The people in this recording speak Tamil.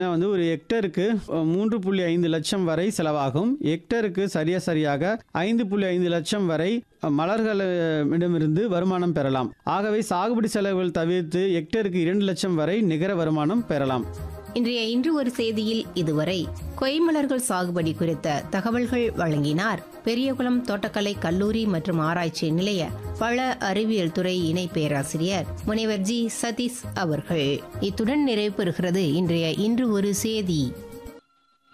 வந்து ஒரு ஹெக்டருக்கு அஹ், மூன்று புள்ளி ஐந்து லட்சம் வரை செலவாகும் ஹெக்டருக்கு சரியா சரியாக ஐந்து புள்ளி ஐந்து லட்சம் வரை அஹ், மலர்களிடமிருந்து வருமானம் பெறலாம் ஆகவே சாகுபடி செலவுகள் தவிர்த்து ஹெக்டருக்கு இரண்டு லட்சம் வரை நிகர வருமானம் பெறலாம் இன்றைய இன்று ஒரு செய்தியில் இதுவரை கொய்மலர்கள் சாகுபடி குறித்த தகவல்கள் வழங்கினார் பெரியகுளம் தோட்டக்கலை கல்லூரி மற்றும் ஆராய்ச்சி நிலைய பழ அறிவியல் துறை இணை பேராசிரியர் முனைவர் ஜி சதீஷ் அவர்கள் இத்துடன் நிறைவு பெறுகிறது இன்றைய இன்று ஒரு செய்தி